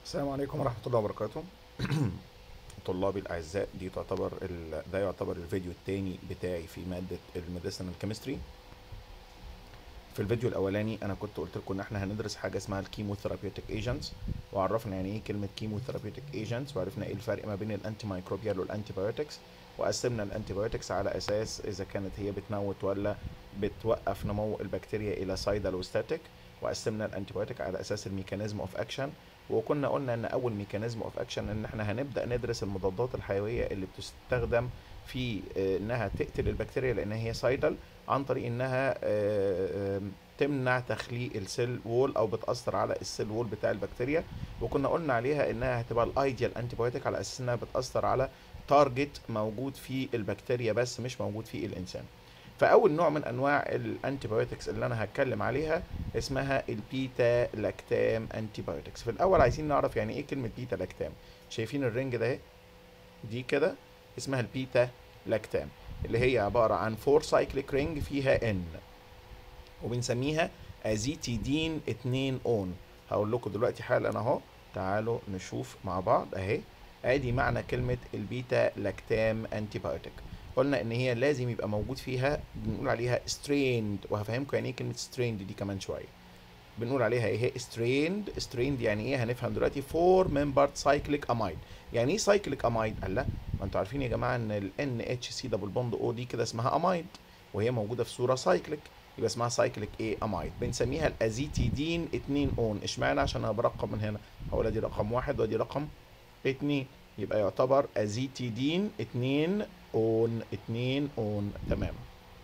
السلام عليكم ورحمة الله وبركاته طلابي الأعزاء دي تعتبر ال... ده يعتبر الفيديو التاني بتاعي في مادة الميديسينال كيمستري في الفيديو الأولاني أنا كنت قلت لكم إن إحنا هندرس حاجة اسمها الكيموثيرابيوتيك ايجنتس وعرفنا يعني إيه كلمة كيموثيرابيوتيك ايجنتس وعرفنا إيه الفرق ما بين الأنتي مايكروبيال والأنتي بايوتكس وقسمنا الأنتي بايوتكس على أساس إذا كانت هي بتموت ولا بتوقف نمو البكتيريا إلى سايدال وستاتيك وقسمنا الأنتي بايوتيك على أساس الميكانيزم أوف أكشن وكنا قلنا ان اول ميكانيزم اوف اكشن ان احنا هنبدا ندرس المضادات الحيويه اللي بتستخدم في انها تقتل البكتيريا لان هي سايدل عن طريق انها تمنع تخليق السيل وول او بتاثر على السيل وول بتاع البكتيريا وكنا قلنا عليها انها هتبقى الايديال انتي بايوتيك على اساس انها بتاثر على تارجت موجود في البكتيريا بس مش موجود في الانسان فاول نوع من انواع الانتي بايوتكس اللي انا هتكلم عليها اسمها البيتا لاكتام انتي بايوتكس في الاول عايزين نعرف يعني ايه كلمه بيتا لاكتام شايفين الرنج ده دي كده اسمها البيتا لاكتام اللي هي عباره عن فور سايكليك رينج فيها ان وبنسميها ازيتيدين 2 اون هقول لكم دلوقتي حالا اهو تعالوا نشوف مع بعض اهي ادي معنى كلمه البيتا لاكتام انتي بايوتيك قلنا ان هي لازم يبقى موجود فيها بنقول عليها strained وهفهمكم يعني ايه كلمه strained دي كمان شويه بنقول عليها ايه هي strained strained يعني ايه هنفهم دلوقتي four membered cyclic amide يعني ايه cyclic amide قال لا ما انتوا عارفين يا جماعه ان ال NHC دبل بوند او دي كده اسمها amide وهي موجوده في صوره cyclic يبقى اسمها cyclic ايه amide بنسميها الازيتيدين 2 اون اشمعنى عشان انا برقم من هنا هقول ادي رقم واحد وادي رقم 2 يبقى يعتبر ازيتيدين 2 اون 2 اون تمام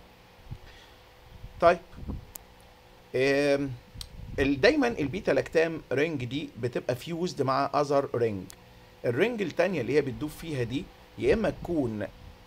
طيب دايما البيتا لاكتام رينج دي بتبقى فيوزد مع اذر رينج الرينج التانية اللي هي بتدوب فيها دي يا اما تكون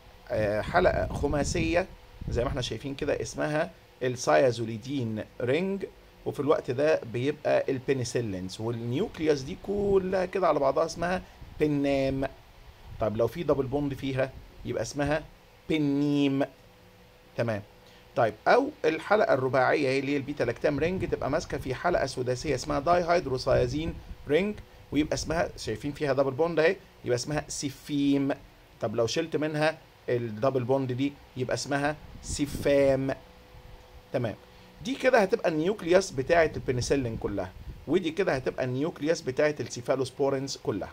حلقة خماسية زي ما احنا شايفين كده اسمها السايازوليدين رينج وفي الوقت ده بيبقى البنسلينز والنيوكليوس دي كلها كده على بعضها اسمها بنام طب لو في دبل بوند فيها يبقى اسمها بنيم تمام طيب او الحلقه الرباعيه هي اللي هي البيتا لاكتام رينج تبقى ماسكه في حلقه سداسيه اسمها داي هيدروسايازين رينج ويبقى اسمها شايفين فيها دبل بوند اهي يبقى اسمها سيفيم طب لو شلت منها الدبل بوند دي يبقى اسمها سيفام تمام دي كده هتبقى النيوكليوس بتاعه البنسلين كلها ودي كده هتبقى النيوكليوس بتاعه السيفالوسبورينز كلها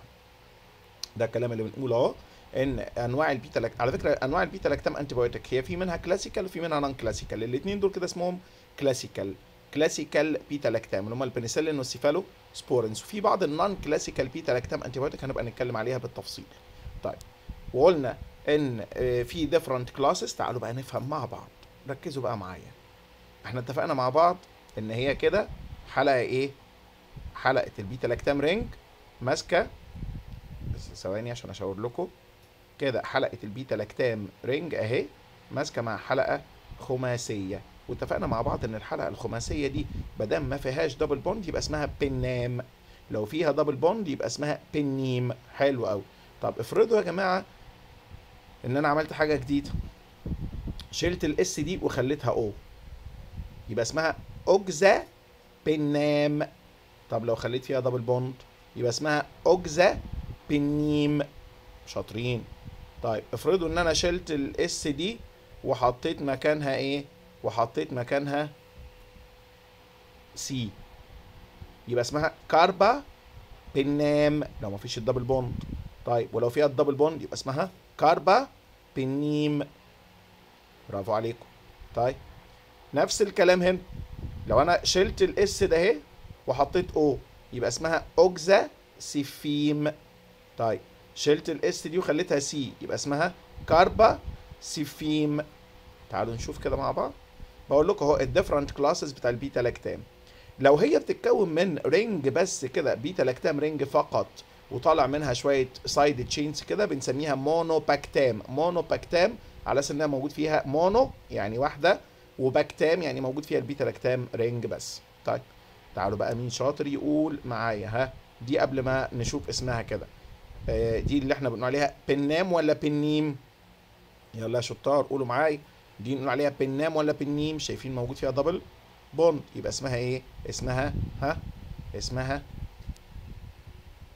ده الكلام اللي بنقوله اهو ان انواع البيتا لاكتام على فكره انواع البيتا لاكتام انتي بايوتيك هي في منها كلاسيكال وفي منها نون كلاسيكال الاثنين دول كده اسمهم كلاسيكال كلاسيكال بيتا لاكتام اللي هم البنسلين والسيفالو سبورنز وفي بعض النون كلاسيكال بيتا لاكتام انتي بايوتيك هنبقى نتكلم عليها بالتفصيل طيب وقلنا ان في ديفرنت كلاسز تعالوا بقى نفهم مع بعض ركزوا بقى معايا احنا اتفقنا مع بعض ان هي كده حلقه ايه حلقه البيتا لاكتام رينج ماسكه بس ثواني عشان اشاور لكم كده حلقه البيتا لاكتام رينج اهي ماسكه مع حلقه خماسيه واتفقنا مع بعض ان الحلقه الخماسيه دي مادام ما فيهاش دبل بوند يبقى اسمها بنام لو فيها دبل بوند يبقى اسمها بنيم حلو قوي طب افرضوا يا جماعه ان انا عملت حاجه جديده شلت الاس دي وخليتها او يبقى اسمها اوجزا بنام طب لو خليت فيها دبل بوند يبقى اسمها اوجزا بنيم شاطرين طيب افرضوا ان انا شلت الاس دي وحطيت مكانها ايه وحطيت مكانها سي يبقى اسمها كاربا بنام لو مفيش الدبل بوند طيب ولو فيها الدبل بوند يبقى اسمها كاربا بنيم برافو عليكم طيب نفس الكلام هنا لو انا شلت الاس ده اهي وحطيت او يبقى اسمها اوجزا سيفيم طيب شلت الاس دي وخليتها سي يبقى اسمها كاربا سيفيم تعالوا نشوف كده مع بعض بقول لكم اهو الديفرنت كلاسز بتاع البيتا لاكتام لو هي بتتكون من رينج بس كده بيتا لاكتام رينج فقط وطالع منها شويه سايد تشينز كده بنسميها مونو باكتام مونو باكتام على اساس انها موجود فيها مونو يعني واحده وباكتام يعني موجود فيها البيتا لاكتام رينج بس طيب تعالوا بقى مين شاطر يقول معايا ها دي قبل ما نشوف اسمها كده دي اللي احنا بنقول عليها بنام ولا بنيم يلا يا شطار قولوا معايا دي نقول عليها بنام ولا بنيم شايفين موجود فيها دبل بوند يبقى اسمها ايه اسمها ها اسمها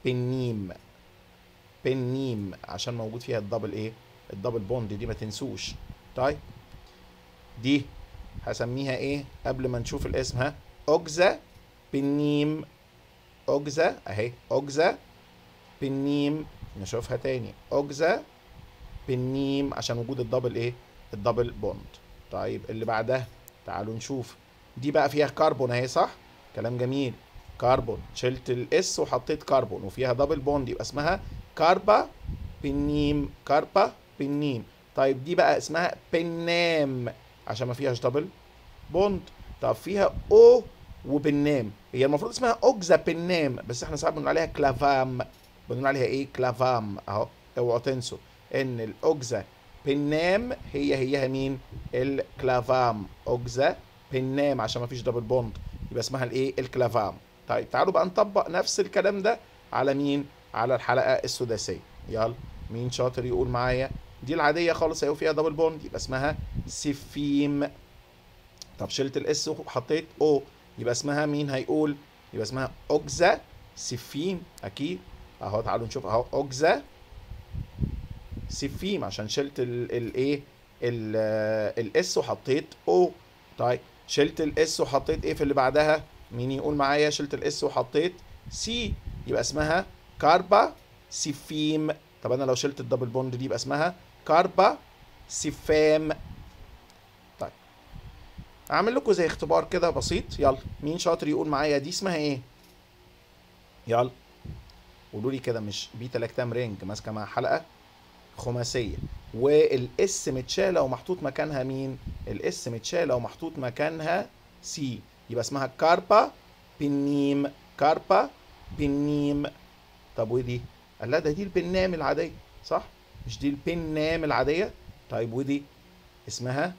بنيم بنيم عشان موجود فيها الدبل ايه الدبل بوند دي ما تنسوش طيب دي هسميها ايه قبل ما نشوف الاسم ها اوجزا بنيم اوجزا اهي اوجزا بنيم نشوفها تاني اوجزا بنيم عشان وجود الدبل ايه الدبل بوند طيب اللي بعدها تعالوا نشوف دي بقى فيها كربون اهي صح كلام جميل كربون شلت الاس وحطيت كربون وفيها دبل بوند يبقى اسمها كاربا بنيم كاربا بنيم طيب دي بقى اسمها بنام عشان ما فيهاش دبل بوند طب فيها او وبنام هي المفروض اسمها اوجزا بنام بس احنا ساعات بنقول عليها كلافام بنقول عليها ايه كلافام اهو اوعوا تنسوا ان الاوجزا بنام هي هيها مين الكلافام اوجزا بنام عشان ما فيش دبل بوند يبقى اسمها الايه الكلافام طيب تعالوا بقى نطبق نفس الكلام ده على مين على الحلقه السداسيه يلا مين شاطر يقول معايا دي العاديه خالص اهي فيها دبل بوند يبقى اسمها سفيم طب شلت الاس وحطيت او يبقى اسمها مين هيقول يبقى اسمها اوجزا سفيم اكيد اهو تعالوا نشوف اهو اوجزا سفيم عشان شلت الايه الاس وحطيت او طيب شلت الاس وحطيت ايه في اللي بعدها مين يقول معايا شلت الاس وحطيت سي يبقى اسمها كاربا سفيم طب انا لو شلت الدبل بوند دي يبقى اسمها كاربا سفام طيب اعمل لكم زي اختبار كده بسيط يلا مين شاطر يقول معايا دي اسمها ايه يلا قولوا لي كده مش بيتا لاكتام رينج ماسكه مع حلقه خماسيه والاس متشاله ومحطوط مكانها مين الاس متشاله ومحطوط مكانها سي يبقى اسمها كاربا بنيم كاربا بنيم طب ودي قال لا ده دي البنام العاديه صح مش دي البنام العاديه طيب ودي اسمها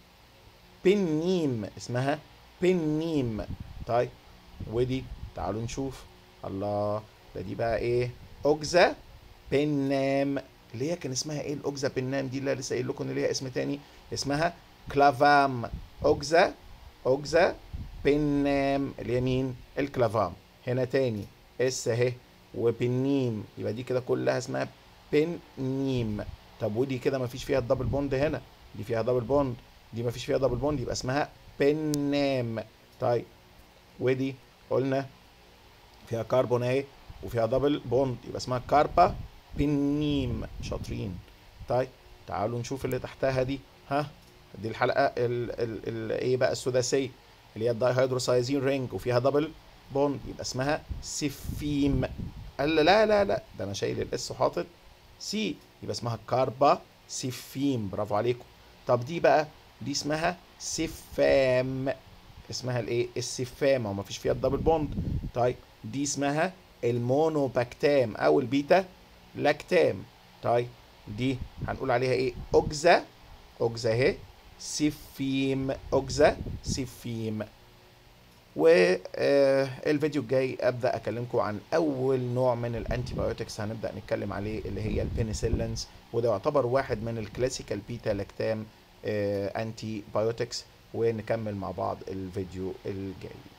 بنيم اسمها بنيم طيب ودي تعالوا نشوف الله ده دي بقى ايه اوجزا بنام اللي هي كان اسمها ايه الاوجزا بنام دي اللي لسه قايل لكم ان ليها اسم تاني اسمها كلافام اوجزا اوجزا بنام اللي هي مين الكلافام هنا تاني اس اهي وبنيم يبقى دي كده كلها اسمها بنيم طب ودي كده ما فيش فيها الدبل بوند هنا دي فيها دبل بوند دي ما فيش فيها دبل بوند يبقى اسمها بنام طيب ودي قلنا فيها كربون اهي وفيها دبل بوند يبقى اسمها كاربا بنيم شاطرين طيب تعالوا نشوف اللي تحتها دي ها دي الحلقه ال ال ال ايه بقى السداسيه اللي هي الدايهيدروسايزين رينج وفيها دبل بوند يبقى اسمها سفيم قال لا لا لا ده انا شايل الاس وحاطط سي يبقى اسمها كاربا سفيم برافو عليكم طب دي بقى دي اسمها سفام اسمها الايه السفام وما فيش فيها الدبل بوند طيب دي اسمها المونوباكتام او البيتا لاكتام طيب دي هنقول عليها ايه اوجزا اوجزا اهي سفيم اوجزا سفيم والفيديو الجاي ابدا اكلمكم عن اول نوع من الانتي بايوتكس هنبدا نتكلم عليه اللي هي البينيسيلينز وده يعتبر واحد من الكلاسيكال بيتا لاكتام انتي بايوتكس ونكمل مع بعض الفيديو الجاي